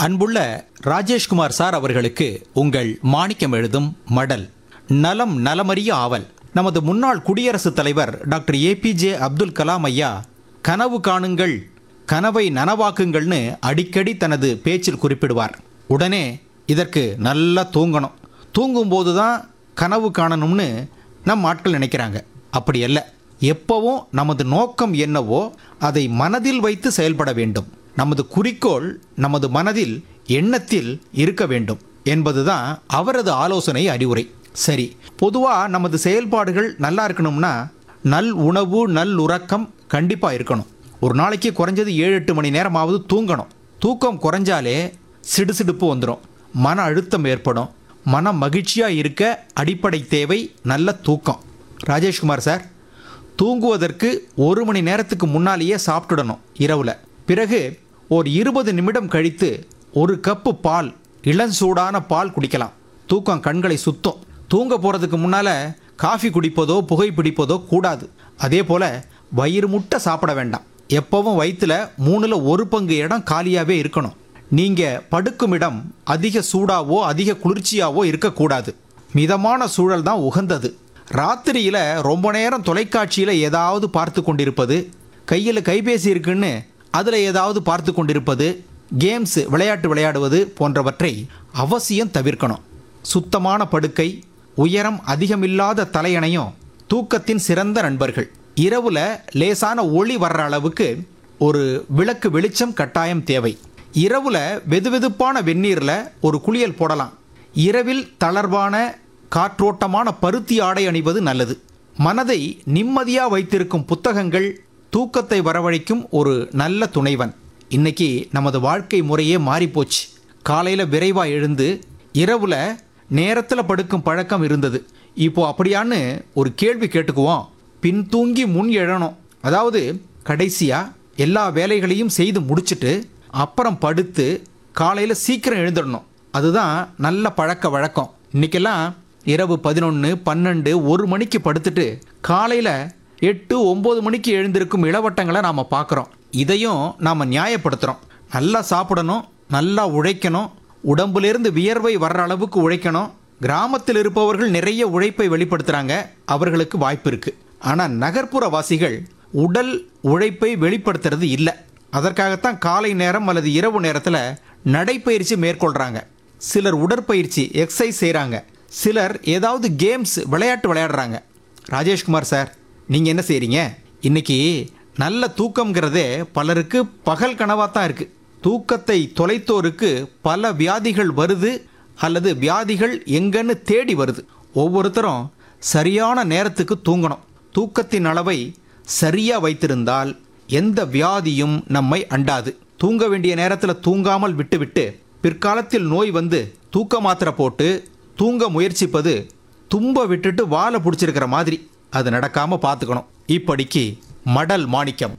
அன்புள்ள ராஜேஷ்குமார் சார் அவர்களுக்கு உங்கள் மாணிக்கம் எழுதும் மடல் நலம் நலமறிய ஆவல் நமது முன்னாள் குடியரசுத் தலைவர் டாக்டர் ஏபிஜே அப்துல் கலாம் ஐயா கனவு காணுங்கள் கனவை நனவாக்குங்கள்னு அடிக்கடி தனது பேச்சில் குறிப்பிடுவார் உடனே இதற்கு நல்லா தூங்கணும் தூங்கும்போது தான் கனவு காணணும்னு நம் ஆட்கள் நினைக்கிறாங்க அப்படி அல்ல எப்பவும் நமது நோக்கம் என்னவோ அதை மனதில் வைத்து செயல்பட வேண்டும் நமது குறிக்கோள் நமது மனதில் எண்ணத்தில் இருக்க வேண்டும் என்பதுதான் அவரது ஆலோசனை அறிவுரை சரி பொதுவாக நமது செயல்பாடுகள் நல்லா இருக்கணும்னா நல் உணவு நல் உறக்கம் கண்டிப்பாக இருக்கணும் ஒரு நாளைக்கு குறைஞ்சது ஏழு எட்டு மணி நேரமாவது தூங்கணும் தூக்கம் குறைஞ்சாலே சிடுசிடுப்பு வந்துடும் மன அழுத்தம் ஏற்படும் மன மகிழ்ச்சியாக இருக்க அடிப்படை தேவை நல்ல தூக்கம் ராஜேஷ்குமார் சார் தூங்குவதற்கு ஒரு மணி நேரத்துக்கு முன்னாலேயே சாப்பிட்டுடணும் இரவில் பிறகு ஒரு இருபது நிமிடம் கழித்து ஒரு கப்பு பால் இளஞ்சூடான பால் குடிக்கலாம் தூக்கம் கண்களை சுத்தம் தூங்க போகிறதுக்கு முன்னால் காஃபி குடிப்பதோ புகை பிடிப்பதோ கூடாது அதே போல் வயிறு முட்டை சாப்பிட வேண்டாம் எப்போவும் வயிற்றுல மூணில் ஒரு பங்கு இடம் காலியாகவே இருக்கணும் நீங்கள் படுக்கும் இடம் அதிக சூடாவோ அதிக குளிர்ச்சியாவோ இருக்கக்கூடாது மிதமான சூழல் தான் உகந்தது ராத்திரியில் ரொம்ப நேரம் தொலைக்காட்சியில் ஏதாவது பார்த்து கொண்டிருப்பது கையில் கைபேசி இருக்குன்னு அதில் ஏதாவது பார்த்து கொண்டிருப்பது கேம்ஸ் விளையாட்டு விளையாடுவது போன்றவற்றை அவசியம் தவிர்க்கணும் சுத்தமான படுக்கை உயரம் அதிகமில்லாத தலையணையும் தூக்கத்தின் சிறந்த நண்பர்கள் இரவுல லேசான ஒளி வர்ற அளவுக்கு ஒரு விளக்கு வெளிச்சம் கட்டாயம் தேவை இரவுல வெதுவெதுப்பான வெந்நீரில் ஒரு குளியல் போடலாம் இரவில் தளர்வான காற்றோட்டமான பருத்தி ஆடை அணிவது நல்லது மனதை நிம்மதியாக வைத்திருக்கும் புத்தகங்கள் தூக்கத்தை வரவழைக்கும் ஒரு நல்ல துணைவன் இன்னைக்கு நமது வாழ்க்கை முறையே மாறிப்போச்சு காலையில் விரைவாக எழுந்து இரவில் நேரத்தில் படுக்கும் பழக்கம் இருந்தது இப்போ அப்படியான்னு ஒரு கேள்வி கேட்டுக்குவோம் பின் தூங்கி முன் எழணும் அதாவது கடைசியாக எல்லா வேலைகளையும் செய்து முடிச்சிட்டு அப்புறம் படுத்து காலையில் சீக்கிரம் எழுந்துடணும் அதுதான் நல்ல பழக்க வழக்கம் இன்னைக்கெல்லாம் இரவு பதினொன்று பன்னெண்டு ஒரு மணிக்கு படுத்துட்டு காலையில் எட்டு ஒம்பது மணிக்கு எழுந்திருக்கும் இளவட்டங்களை நாம் பார்க்குறோம் இதையும் நாம் நியாயப்படுத்துகிறோம் நல்லா சாப்பிடணும் நல்லா உழைக்கணும் உடம்புலேருந்து வியர்வை வர்ற அளவுக்கு உழைக்கணும் கிராமத்தில் இருப்பவர்கள் நிறைய உழைப்பை வெளிப்படுத்துகிறாங்க அவர்களுக்கு வாய்ப்பு இருக்குது ஆனால் நகர்ப்புற வாசிகள் உடல் உழைப்பை வெளிப்படுத்துறது இல்லை அதற்காகத்தான் காலை நேரம் அல்லது இரவு நேரத்தில் நடைப்பயிற்சி மேற்கொள்கிறாங்க சிலர் உடற்பயிற்சி எக்ஸசைஸ் செய்கிறாங்க சிலர் ஏதாவது கேம்ஸ் விளையாட்டு விளையாடுறாங்க ராஜேஷ்குமார் சார் நீங்கள் என்ன செய்கிறீங்க இன்னைக்கு நல்ல தூக்கம்ங்கிறதே பலருக்கு பகல் கனவாக தான் இருக்குது தூக்கத்தை தொலைத்தோருக்கு பல வியாதிகள் வருது அல்லது வியாதிகள் எங்கன்னு தேடி வருது ஒவ்வொருத்தரும் சரியான நேரத்துக்கு தூங்கணும் தூக்கத்தின் அளவை சரியா வைத்திருந்தால் எந்த வியாதியும் நம்மை அண்டாது தூங்க வேண்டிய நேரத்தில் தூங்காமல் விட்டுவிட்டு பிற்காலத்தில் நோய் வந்து தூக்க மாத்திரை போட்டு தூங்க முயற்சிப்பது தும்ப விட்டுட்டு வாழை பிடிச்சிருக்கிற மாதிரி அது நடக்காம பார்த்துக்கணும் இப்படிக்கு மடல் மாணிக்கம்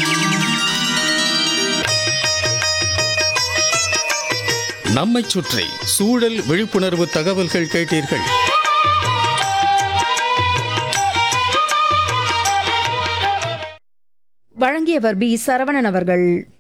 நம்மைச் சுற்றி சூழல் விழிப்புணர்வு தகவல்கள் கேட்டீர்கள் வழங்கியவர் பி சரவணன் அவர்கள்